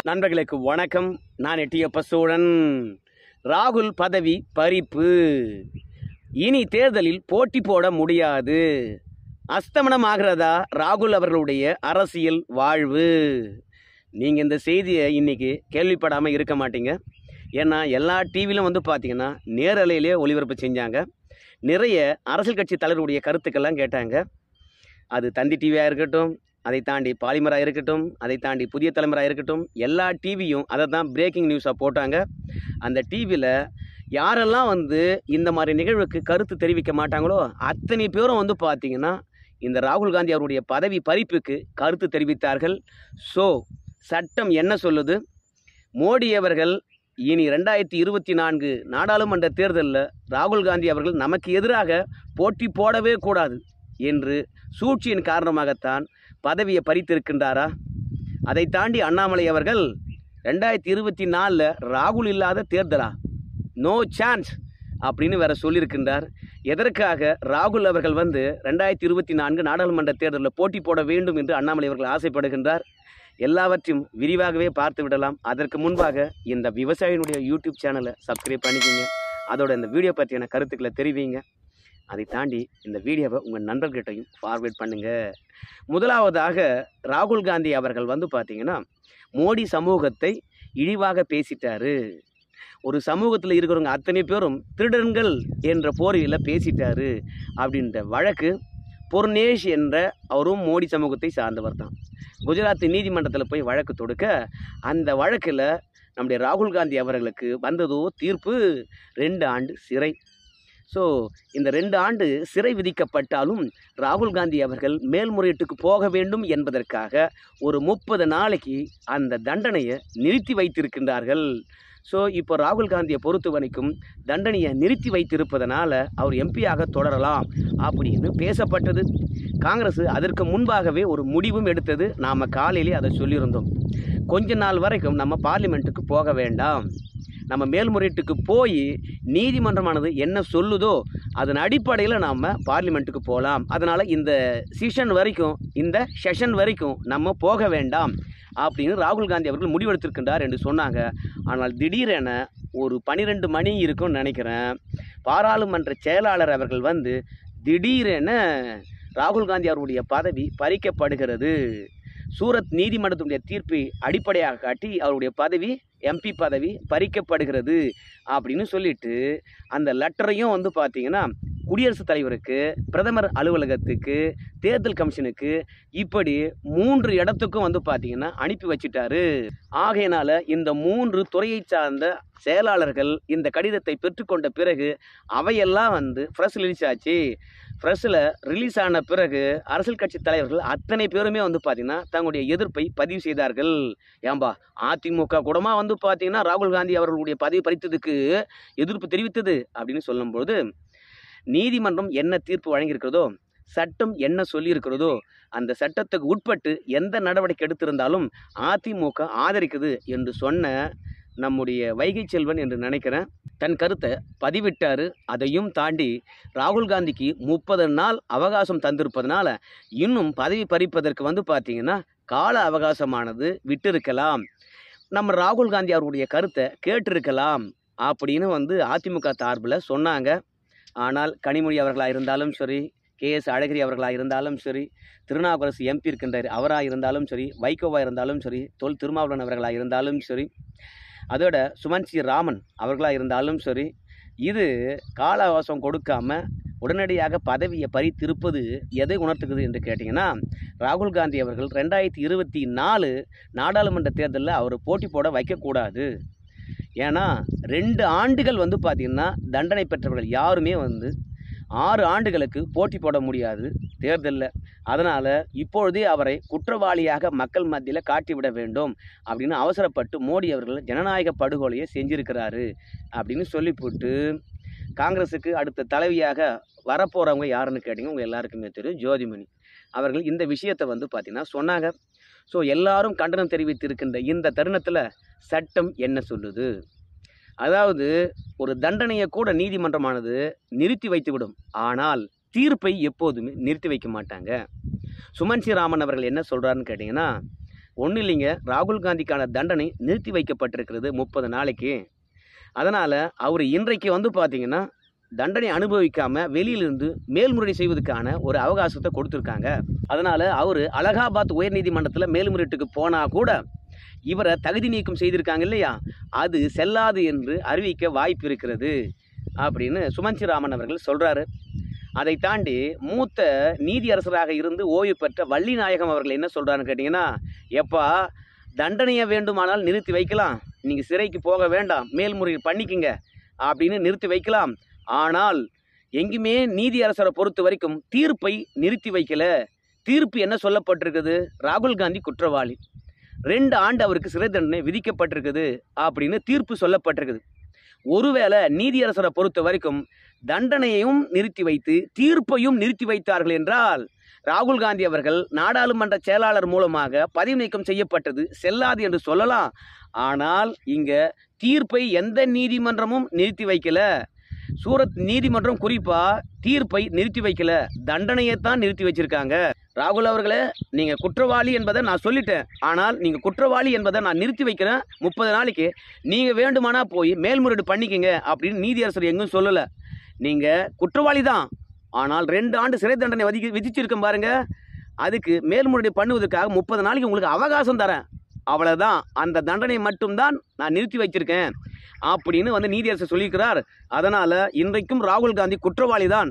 நண்பர்களுக்கு வணக்கம் நான் எட்டியப்ப சோழன் ராகுல் பதவி பறிப்பு இனி தேர்தலில் போட்டி போட முடியாது அஸ்தமனம் ஆகிறதா ராகுல் அவர்களுடைய அரசியல் வாழ்வு நீங்கள் இந்த செய்தியை இன்னைக்கு கேள்விப்படாமல் இருக்க மாட்டீங்க ஏன்னா எல்லா டிவிலும் வந்து பார்த்தீங்கன்னா நேரலையிலே ஒளிபரப்பு செஞ்சாங்க நிறைய அரசியல் கட்சி தலைவருடைய கருத்துக்கெல்லாம் கேட்டாங்க அது தந்தி டிவியாக இருக்கட்டும் அதை தாண்டி பாலிமராக இருக்கட்டும் அதை தாண்டி புதிய தலைமுறையாக இருக்கட்டும் எல்லா டிவியும் அதை தான் பிரேக்கிங் நியூஸாக போட்டாங்க அந்த டிவியில் யாரெல்லாம் வந்து இந்த மாதிரி நிகழ்வுக்கு கருத்து தெரிவிக்க மாட்டாங்களோ அத்தனை பேரும் வந்து பார்த்தீங்கன்னா இந்த ராகுல் காந்தி அவருடைய பதவி பறிப்புக்கு கருத்து தெரிவித்தார்கள் ஸோ சட்டம் என்ன சொல்லுது மோடி அவர்கள் இனி ரெண்டாயிரத்தி இருபத்தி நான்கு நாடாளுமன்ற தேர்தலில் ராகுல் காந்தி அவர்கள் நமக்கு எதிராக போட்டி போடவே கூடாது என்று சூழ்ச்சியின் காரணமாகத்தான் பதவியை பறித்திருக்கின்றாரா அதை தாண்டி அண்ணாமலை அவர்கள் ரெண்டாயிரத்தி இருபத்தி நாலில் ராகுல் இல்லாத தேர்தலா நோ சான்ஸ் அப்படின்னு வேற சொல்லியிருக்கின்றார் எதற்காக ராகுல் அவர்கள் வந்து ரெண்டாயிரத்தி இருபத்தி நான்கு நாடாளுமன்ற தேர்தலில் போட்டி போட வேண்டும் என்று அண்ணாமலை அவர்கள் ஆசைப்படுகின்றார் எல்லாவற்றையும் விரிவாகவே பார்த்து விடலாம் அதற்கு முன்பாக இந்த விவசாயினுடைய யூடியூப் சேனலை சப்ஸ்கிரைப் பண்ணிக்கோங்க அதோட இந்த வீடியோ பற்றியான கருத்துக்களை தெரிவிங்க அதை தாண்டி இந்த வீடியோவை உங்கள் நண்பர்கிட்டையும் ஃபார்வேர்ட் பண்ணுங்கள் முதலாவதாக ராகுல் காந்தி அவர்கள் வந்து பார்த்தீங்கன்னா மோடி சமூகத்தை இழிவாக பேசிட்டாரு ஒரு சமூகத்தில் இருக்கிறவங்க அத்தனை பேரும் திருடன்கள் என்ற போரில் பேசிட்டாரு அப்படின்ற வழக்கு பொர்னேஷ் என்ற அவரும் மோடி சமூகத்தை சார்ந்தவர் தான் குஜராத் நீதிமன்றத்தில் போய் வழக்கு தொடுக்க அந்த வழக்கில் நம்முடைய ராகுல் காந்தி அவர்களுக்கு வந்ததோ தீர்ப்பு ரெண்டு ஆண்டு சிறை ஸோ இந்த ரெண்டு ஆண்டு சிறை விதிக்கப்பட்டாலும் ராகுல் காந்தி அவர்கள் மேல்முறையீட்டுக்கு போக வேண்டும் என்பதற்காக ஒரு முப்பது நாளைக்கு அந்த தண்டனையை நிறுத்தி வைத்திருக்கின்றார்கள் ஸோ இப்போ ராகுல் காந்தியை பொறுத்த வரைக்கும் தண்டனையை நிறுத்தி வைத்திருப்பதனால அவர் எம்பியாக தொடரலாம் அப்படின்னு பேசப்பட்டது காங்கிரஸ் அதற்கு முன்பாகவே ஒரு முடிவும் எடுத்தது நாம் காலையிலே அதை சொல்லியிருந்தோம் கொஞ்ச நாள் வரைக்கும் நம்ம பார்லிமெண்ட்டுக்கு போக வேண்டாம் நம்ம மேல்முறையீட்டுக்கு போய் நீதிமன்றமானது என்ன சொல்லுதோ அதன் அடிப்படையில் நாம் பார்லிமெண்ட்டுக்கு போகலாம் அதனால் இந்த சீசன் வரைக்கும் இந்த செஷன் வரைக்கும் நம்ம போக வேண்டாம் அப்படின்னு ராகுல் காந்தி அவர்கள் முடிவெடுத்திருக்கின்றார் என்று சொன்னாங்க ஆனால் திடீரென ஒரு பனிரெண்டு மணி இருக்கும்னு நினைக்கிறேன் பாராளுமன்ற செயலாளர் அவர்கள் வந்து திடீரென ராகுல் காந்தி அவருடைய பதவி பறிக்கப்படுகிறது சூரத் நீதிமன்றத்துடைய தீர்ப்பை அடிப்படையாக காட்டி அவருடைய பதவி எம்பி பதவி பறிக்கப்படுகிறது அப்படின்னு சொல்லிட்டு அந்த லெட்டரையும் வந்து பார்த்தீங்கன்னா குடியரசுத் தலைவருக்கு பிரதமர் அலுவலகத்துக்கு தேர்தல் கமிஷனுக்கு இப்படி மூன்று இடத்துக்கும் வந்து பார்த்தீங்கன்னா அனுப்பி வச்சிட்டாரு ஆகையினால இந்த மூன்று துறையை சார்ந்த செயலாளர்கள் இந்த கடிதத்தை பெற்றுக்கொண்ட பிறகு அவையெல்லாம் வந்து ஃப்ரெஷ் ரிலீஸ் ஆச்சு ஃப்ரெஷ்ஷில் ரிலீஸ் ஆன பிறகு அரசியல் கட்சி தலைவர்கள் அத்தனை பேருமே வந்து பார்த்தீங்கன்னா தங்களுடைய எதிர்ப்பை பதிவு செய்தார்கள் ஏம்பா அதிமுக கூடமா வந்து பார்த்தீங்கன்னா ராகுல் காந்தி அவர்களுடைய பதவி பறித்ததுக்கு எதிர்ப்பு தெரிவித்தது அப்படின்னு சொல்லும்போது நீதிமன்றம் என்ன தீர்ப்பு வழங்கியிருக்கிறதோ சட்டம் என்ன சொல்லியிருக்கிறதோ அந்த சட்டத்துக்கு உட்பட்டு எந்த நடவடிக்கை எடுத்திருந்தாலும் அதிமுக ஆதரிக்குது என்று சொன்ன நம்முடைய வைகை செல்வன் என்று நினைக்கிறேன் தன் கருத்தை பதிவிட்டார் அதையும் தாண்டி ராகுல் காந்திக்கு முப்பது நாள் அவகாசம் தந்திருப்பதனால இன்னும் பதவி பறிப்பதற்கு வந்து பார்த்தீங்கன்னா கால அவகாசமானது விட்டிருக்கலாம் நம்ம ராகுல் காந்தி அவருடைய கருத்தை கேட்டிருக்கலாம் அப்படின்னு வந்து அதிமுக சார்பில் சொன்னாங்க ஆனால் கனிமொழி அவர்களாக இருந்தாலும் சரி கே எஸ் அழகிரி அவர்களாக இருந்தாலும் சரி திருநாவுக்கரசு எம்பி இருக்கின்றார் அவராக இருந்தாலும் சரி வைகோவாக இருந்தாலும் சரி தொல் திருமாவளவன் அவர்களாக இருந்தாலும் சரி அதோட சுமன் சி ராமன் அவர்களாக இருந்தாலும் சரி இது கால அவகாசம் கொடுக்காம உடனடியாக பதவியை பறித்திருப்பது எதை உணர்த்துக்குது என்று கேட்டிங்கன்னா ராகுல் காந்தி அவர்கள் ரெண்டாயிரத்தி இருபத்தி நாலு நாடாளுமன்ற தேர்தலில் அவர் போட்டி போட வைக்கக்கூடாது ஏன்னா ரெண்டு ஆண்டுகள் வந்து பார்த்திங்கன்னா தண்டனை பெற்றவர்கள் யாருமே வந்து ஆறு ஆண்டுகளுக்கு போட்டி போட முடியாது தேர்தலில் அதனால் இப்பொழுதே அவரை குற்றவாளியாக மக்கள் மத்தியில் காட்டிவிட வேண்டும் அப்படின்னு அவசரப்பட்டு மோடி அவர்கள் ஜனநாயக படுகொலையை செஞ்சிருக்கிறாரு அப்படின்னு சொல்லிவிட்டு காங்கிரஸுக்கு அடுத்த தலைவியாக வரப்போகிறவங்க யாருன்னு கேட்டிங்க உங்கள் எல்லாருக்குமே தெரியும் ஜோதிமணி அவர்கள் இந்த விஷயத்தை வந்து பார்த்திங்கன்னா சொன்னாங்க ஸோ எல்லாரும் கண்டனம் தெரிவித்திருக்கின்ற இந்த தருணத்தில் சட்டம் என்ன சொல்லுது அதாவது ஒரு தண்டனையை கூட நீதிமன்றமானது நிறுத்தி வைத்துவிடும் ஆனால் தீர்ப்பை எப்போதுமே நிறுத்தி வைக்க மாட்டாங்க சுமன் சி ராமன் அவர்கள் என்ன சொல்கிறாருன்னு கேட்டிங்கன்னா ஒன்றும் இல்லைங்க ராகுல் காந்திக்கான தண்டனை நிறுத்தி வைக்கப்பட்டிருக்கிறது முப்பது நாளைக்கு அதனால் அவர் இன்றைக்கு வந்து பார்த்தீங்கன்னா தண்டனை அனுபவிக்காம வெளியிலிருந்து மேல்முறையீடு செய்வதற்கான ஒரு அவகாசத்தை கொடுத்துருக்காங்க அதனால் அவர் அலகாபாத் உயர்நீதிமன்றத்தில் மேல்முறையீட்டுக்கு போனால் கூட இவரை தகுதி நீக்கம் செய்திருக்காங்க இல்லையா அது செல்லாது என்று அறிவிக்க வாய்ப்பு இருக்கிறது அப்படின்னு சுமன் ராமன் அவர்கள் சொல்கிறாரு அதை தாண்டி மூத்த நீதியரசராக இருந்து ஓய்வு பெற்ற வள்ளி நாயகம் அவர்கள் என்ன சொல்கிறான்னு கேட்டிங்கன்னா எப்பா தண்டனையை வேண்டுமானால் நிறுத்தி வைக்கலாம் நீங்கள் சிறைக்கு போக வேண்டாம் மேல்முறையீடு பண்ணிக்கங்க அப்படின்னு நிறுத்தி வைக்கலாம் ஆனால் எங்குமே நீதியரசரை பொறுத்த வரைக்கும் தீர்ப்பை நிறுத்தி வைக்கல தீர்ப்பு என்ன சொல்லப்பட்டிருக்குது ராகுல் காந்தி குற்றவாளி ரெண்டு ஆண்டு அவருக்கு சிறை தண்டனை விதிக்கப்பட்டிருக்குது அப்படின்னு தீர்ப்பு சொல்லப்பட்டிருக்குது ஒருவேளை நீதியரசரை பொறுத்த வரைக்கும் தண்டனையையும் நிறுத்தி வைத்து தீர்ப்பையும் நிறுத்தி வைத்தார்கள் என்றால் ராகுல் காந்தி அவர்கள் நாடாளுமன்ற செயலாளர் மூலமாக பதவி நீக்கம் செய்யப்பட்டது செல்லாது என்று சொல்லலாம் ஆனால் இங்க தீர்ப்பை எந்த நீதிமன்றமும் நிறுத்தி வைக்கல சூரத் நீதிமன்றம் குறிப்பா தீர்ப்பை நிறுத்தி வைக்கல தண்டனையை தான் நிறுத்தி வச்சிருக்காங்க ராகுல் அவர்களே நீங்க குற்றவாளி என்பதை நான் சொல்லிட்டேன் ஆனால் நீங்க குற்றவாளி என்பதை நான் நிறுத்தி வைக்கிறேன் முப்பது நாளைக்கு நீங்க வேண்டுமானா போய் மேல்முறையீடு பண்ணிக்கங்க அப்படின்னு நீதியரசர் எங்கும் சொல்லல நீங்க குற்றவாளி தான் ஆனால் ரெண்டு ஆண்டு சிறை தண்டனை விதி விதிச்சிருக்கேன் பாருங்க அதுக்கு மேல்முறையீடு பண்ணுவதற்காக முப்பது நாளைக்கு உங்களுக்கு அவகாசம் தரேன் அவ்வளவுதான் அந்த தண்டனை மட்டும்தான் நான் நிறுத்தி வச்சிருக்கேன் அப்படின்னு வந்து நீதியரசர் சொல்லியிருக்கிறார் அதனால இன்றைக்கும் ராகுல் காந்தி குற்றவாளி தான்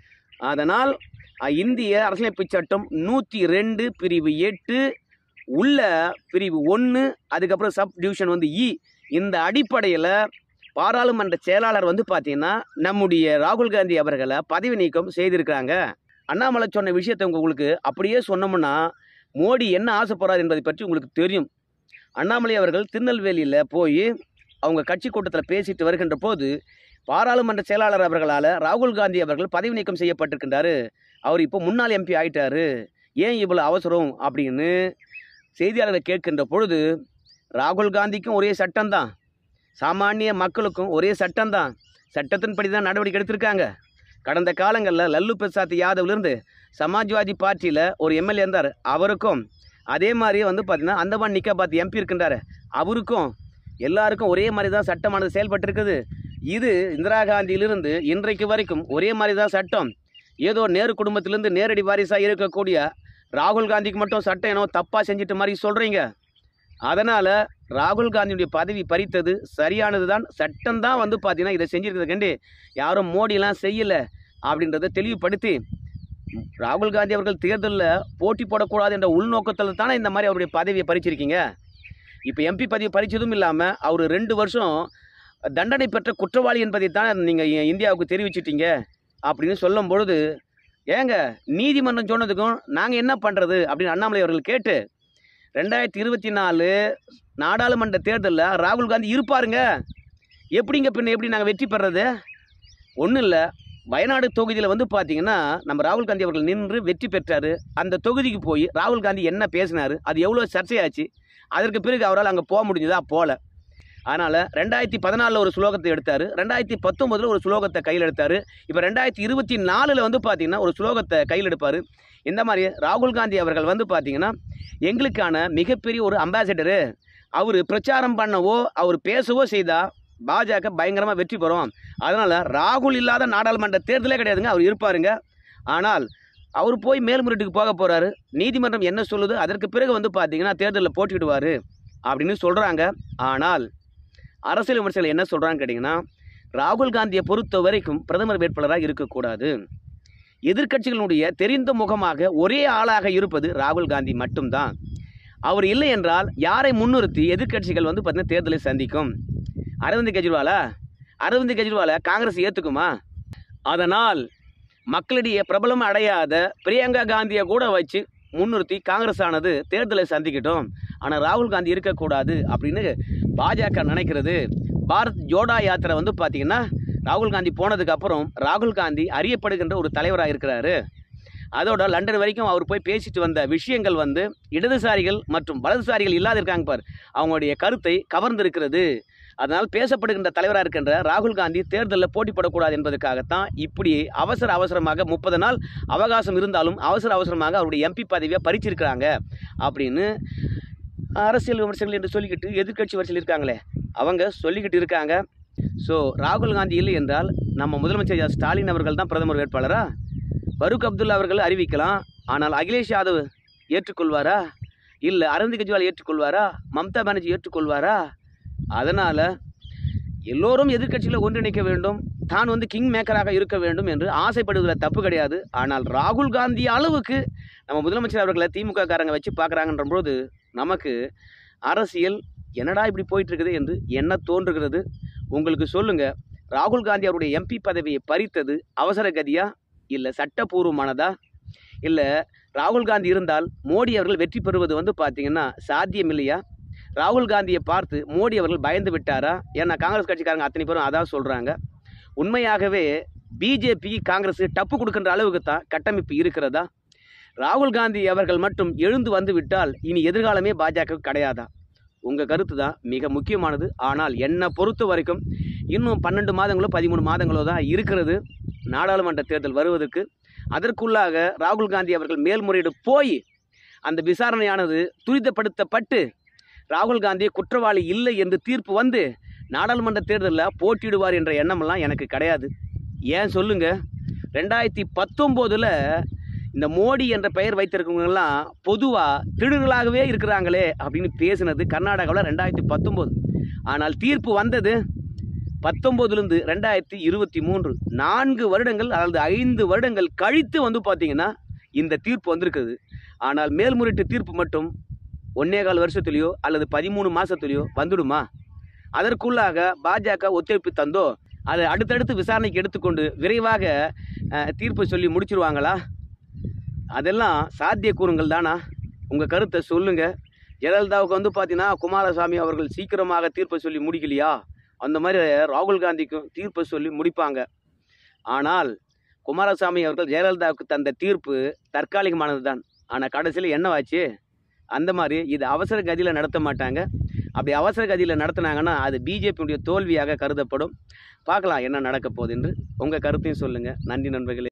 அதனால் அஹ், இந்திய அரசியலமைப்பு சட்டம் நூற்றி ரெண்டு பிரிவு எட்டு உள்ள பிரிவு ஒன்று அதுக்கப்புறம் சப் டிவிஷன் வந்து இ இந்த அடிப்படையில் பாராளுமன்ற செயலாளர் வந்து பார்த்தீங்கன்னா நம்முடைய ராகுல் காந்தி அவர்களை பதவி நீக்கம் செய்திருக்கிறாங்க அண்ணாமலை சொன்ன விஷயத்தை உங்களுக்கு அப்படியே சொன்னோம்னா மோடி என்ன ஆசைப்படுறார் என்பதை பற்றி உங்களுக்கு தெரியும் அண்ணாமலை அவர்கள் திருநெல்வேலியில் போய் அவங்க கட்சி கூட்டத்தில் பேசிட்டு வருகின்ற போது பாராளுமன்ற செயலாளர் அவர்களால் ராகுல் காந்தி அவர்கள் பதவி நீக்கம் செய்யப்பட்டிருக்கின்றாரு அவர் இப்போ முன்னாள் எம்பி ஆயிட்டாரு ஏன் இவ்வளோ அவசரம் அப்படின்னு செய்தியாளரை கேட்கின்ற பொழுது ராகுல் காந்திக்கும் ஒரே சட்டம்தான் சாமானிய மக்களுக்கும் ஒரே சட்டம்தான் சட்டத்தின்படி தான் நடவடிக்கை எடுத்திருக்காங்க கடந்த காலங்களில் லல்லு பிரசாத் யாதவ்லேருந்து சமாஜ்வாதி பார்ட்டியில் ஒரு எம்எல்ஏ இருந்தார் அவருக்கும் அதே மாதிரி வந்து பார்த்தீங்கன்னா அந்தமான் நிக்காபாத் எம்பி இருக்கின்றாரு அவருக்கும் எல்லாருக்கும் ஒரே மாதிரி தான் சட்டமானது செயல்பட்டு இருக்குது இது இந்திரா காந்தியிலிருந்து இன்றைக்கு வரைக்கும் ஒரே மாதிரி தான் சட்டம் ஏதோ நேரு குடும்பத்திலிருந்து நேரடி வாரிசாக இருக்கக்கூடிய ராகுல் காந்திக்கு மட்டும் சட்டம் ಏನೋ தப்பாக செஞ்சிட்ட மாதிரி சொல்கிறீங்க அதனால் ராகுல் காந்தியுடைய பதவி பறித்தது சரியானது தான் சட்டம் தான் வந்து பார்த்தீங்கன்னா இதை செஞ்சிருக்கிறது கண்டு யாரும் மோடிலாம் செய்யலை அப்படின்றத தெளிவுபடுத்தி ராகுல் காந்தி அவர்கள் தேர்தலில் போட்டி போடக்கூடாது என்ற உள்நோக்கத்தில் தானே இந்த மாதிரி அவருடைய பதவியை பறிச்சிருக்கீங்க இப்போ எம்பி பதவி பறிச்சதும் இல்லாமல் அவர் ரெண்டு வருஷம் தண்டனை பெற்ற குற்றவாளி என்பதை தான் நீங்கள் இந்தியாவுக்கு தெரிவிச்சிட்டீங்க அப்படின்னு சொல்லும் பொழுது ஏங்க நீதிமன்றம் சொன்னதுக்கும் நாங்கள் என்ன பண்ணுறது அப்படின்னு அண்ணாமலை அவர்கள் கேட்டு ரெண்டாயிரத்தி இருபத்தி நாலு நாடாளுமன்ற தேர்தலில் ராகுல் காந்தி இருப்பாருங்க எப்படிங்க பின்ன எப்படி நாங்கள் வெற்றி பெறது ஒன்றும் இல்லை வயநாடு தொகுதியில் வந்து பார்த்தீங்கன்னா நம்ம ராகுல் காந்தி அவர்கள் நின்று வெற்றி பெற்றாரு அந்த தொகுதிக்கு போய் ராகுல் காந்தி என்ன பேசினாரு அது எவ்வளோ சர்ச்சையாச்சு அதற்கு பிறகு அவரால் அங்கே போக முடிஞ்சதா போகல அதனால் ரெண்டாயிரத்தி பதினாலில் ஒரு ஸ்லோகத்தை எடுத்தார் ரெண்டாயிரத்தி பத்தொம்போதில் ஒரு ஸ்லோகத்தை கையில் எடுத்தார் இப்போ ரெண்டாயிரத்தி இருபத்தி நாலில் வந்து பார்த்தீங்கன்னா ஒரு ஸ்லோகத்தை கையில் எடுப்பார் இந்த மாதிரி ராகுல் காந்தி அவர்கள் வந்து பார்த்தீங்கன்னா எங்களுக்கான மிகப்பெரிய ஒரு அம்பாசிடரு அவர் பிரச்சாரம் பண்ணவோ அவர் பேசவோ செய்தால் பாஜக பயங்கரமாக வெற்றி பெறும் அதனால் ராகுல் இல்லாத நாடாளுமன்ற தேர்தலே கிடையாதுங்க அவர் இருப்பாருங்க ஆனால் அவர் போய் மேல்முறையீட்டுக்கு போக போகிறாரு நீதிமன்றம் என்ன சொல்லுது அதற்கு பிறகு வந்து பார்த்தீங்கன்னா தேர்தலில் போட்டியிடுவார் அப்படின்னு சொல்கிறாங்க ஆனால் அரசியல் விமர்சகர்கள் என்ன சொல்கிறான்னு கேட்டிங்கன்னா ராகுல் காந்தியை பொறுத்த வரைக்கும் பிரதமர் வேட்பாளராக இருக்கக்கூடாது எதிர்க்கட்சிகளுடைய தெரிந்த முகமாக ஒரே ஆளாக இருப்பது ராகுல் காந்தி மட்டும்தான் அவர் இல்லை என்றால் யாரை முன்னிறுத்தி எதிர்க்கட்சிகள் வந்து பார்த்தீங்கன்னா தேர்தலை சந்திக்கும் அரவிந்த் கெஜ்ரிவாலா அரவிந்த் கெஜ்ரிவாலை காங்கிரஸ் ஏற்றுக்குமா அதனால் மக்களிடையே பிரபலம் அடையாத பிரியங்கா காந்தியை கூட வச்சு முன்னிறுத்தி காங்கிரஸ் ஆனது தேர்தலை சந்திக்கட்டும் ஆனால் ராகுல் காந்தி இருக்கக்கூடாது அப்படின்னு பாஜக நினைக்கிறது பாரத் ஜோடா யாத்திரை வந்து பார்த்தீங்கன்னா ராகுல் காந்தி போனதுக்கு அப்புறம் ராகுல் காந்தி அறியப்படுகின்ற ஒரு தலைவராக இருக்கிறாரு அதோட லண்டன் வரைக்கும் அவர் போய் பேசிட்டு வந்த விஷயங்கள் வந்து இடதுசாரிகள் மற்றும் வலதுசாரிகள் இல்லாத இருக்காங்க பார் அவங்களுடைய கருத்தை கவர்ந்திருக்கிறது அதனால் பேசப்படுகின்ற தலைவராக இருக்கின்ற ராகுல் காந்தி தேர்தலில் போட்டி போடக்கூடாது என்பதற்காகத்தான் இப்படி அவசர அவசரமாக முப்பது நாள் அவகாசம் இருந்தாலும் அவசர அவசரமாக அவருடைய எம்பி பதவியை பறிச்சிருக்கிறாங்க அப்படின்னு அரசியல் விமர்சகர்கள் என்று சொல்லிக்கிட்டு எதிர்க்கட்சி வரிசையில் இருக்காங்களே அவங்க சொல்லிக்கிட்டு இருக்காங்க ஸோ ராகுல் காந்தி இல்லை என்றால் நம்ம முதலமைச்சர் ஐயா ஸ்டாலின் அவர்கள் தான் பிரதமர் வேட்பாளரா பரூக் அப்துல்லா அவர்கள் அறிவிக்கலாம் ஆனால் அகிலேஷ் யாதவ் ஏற்றுக்கொள்வாரா இல்லை அரவிந்த் கெஜ்ரிவால் ஏற்றுக்கொள்வாரா மம்தா பானர்ஜி ஏற்றுக்கொள்வாரா அதனால் எல்லோரும் எதிர்க்கட்சிகளை ஒன்றிணைக்க வேண்டும் தான் வந்து கிங் மேக்கராக இருக்க வேண்டும் என்று ஆசைப்படுவதில் தப்பு கிடையாது ஆனால் ராகுல் காந்தி அளவுக்கு நம்ம முதலமைச்சர் அவர்களை திமுக காரங்க வச்சு பார்க்குறாங்கன்ற போது நமக்கு அரசியல் என்னடா இப்படி போயிட்டு இருக்குது என்று என்ன தோன்றுகிறது உங்களுக்கு சொல்லுங்க ராகுல் காந்தி அவருடைய எம்பி பதவியை பறித்தது அவசர கதியா இல்லை சட்டப்பூர்வமானதா இல்லை ராகுல் காந்தி இருந்தால் மோடி அவர்கள் வெற்றி பெறுவது வந்து பார்த்தீங்கன்னா சாத்தியம் இல்லையா ராகுல் காந்தியை பார்த்து மோடி அவர்கள் பயந்து விட்டாரா ஏன்னா காங்கிரஸ் கட்சிக்காரங்க அத்தனை பேரும் அதான் சொல்கிறாங்க உண்மையாகவே பிஜேபி காங்கிரஸ் டப்பு கொடுக்கின்ற அளவுக்கு தான் கட்டமைப்பு இருக்கிறதா ராகுல் காந்தி அவர்கள் மட்டும் எழுந்து வந்து விட்டால் இனி எதிர்காலமே பாஜக கிடையாதா உங்கள் கருத்து தான் மிக முக்கியமானது ஆனால் என்னை பொறுத்த வரைக்கும் இன்னும் பன்னெண்டு மாதங்களோ பதிமூணு மாதங்களோ தான் இருக்கிறது நாடாளுமன்ற தேர்தல் வருவதற்கு அதற்குள்ளாக ராகுல் காந்தி அவர்கள் மேல்முறையீடு போய் அந்த விசாரணையானது துரிதப்படுத்தப்பட்டு ராகுல் காந்தி குற்றவாளி இல்லை என்று தீர்ப்பு வந்து நாடாளுமன்ற தேர்தலில் போட்டியிடுவார் என்ற எண்ணமெல்லாம் எனக்கு கிடையாது ஏன் சொல்லுங்க ரெண்டாயிரத்தி பத்தொம்போதில் இந்த மோடி என்ற பெயர் வைத்திருக்கவங்கெல்லாம் பொதுவாக திருடர்களாகவே இருக்கிறாங்களே அப்படின்னு பேசினது கர்நாடகாவில் ரெண்டாயிரத்தி பத்தொம்போது ஆனால் தீர்ப்பு வந்தது பத்தொம்போதுலேருந்து ரெண்டாயிரத்தி இருபத்தி மூன்று நான்கு வருடங்கள் அல்லது ஐந்து வருடங்கள் கழித்து வந்து பார்த்தீங்கன்னா இந்த தீர்ப்பு வந்திருக்குது ஆனால் மேல்முறையீட்டு தீர்ப்பு மட்டும் ஒன்னே கால் வருஷத்துலேயோ அல்லது பதிமூணு மாதத்துலேயோ வந்துடுமா அதற்குள்ளாக பாஜக ஒத்துழைப்பு தந்தோ அதை அடுத்தடுத்து விசாரணைக்கு எடுத்துக்கொண்டு விரைவாக அஹ், தீர்ப்பு சொல்லி முடிச்சிருவாங்களா அதெல்லாம் சாத்தியக்கூறுங்கள் தானா உங்கள் கருத்தை சொல்லுங்கள் ஜெயலலிதாவுக்கு வந்து பார்த்தீங்கன்னா குமாரசாமி அவர்கள் சீக்கிரமாக தீர்ப்பை சொல்லி முடிக்கலையா அந்த மாதிரி ராகுல் காந்திக்கும் தீர்ப்பை சொல்லி முடிப்பாங்க ஆனால் குமாரசாமி அவர்கள் ஜெயலலிதாவுக்கு தந்த தீர்ப்பு தற்காலிகமானது தான் ஆனால் கடைசியில் என்னவாச்சு அந்த மாதிரி இது அவசர கதியில் நடத்த மாட்டாங்க அப்படி அவசர கதியில் நடத்துனாங்கன்னா அது பிஜேபியுடைய தோல்வியாக கருதப்படும் பார்க்கலாம் என்ன நடக்க போகுது என்று உங்கள் கருத்தையும் சொல்லுங்கள் நன்றி நண்பர்களே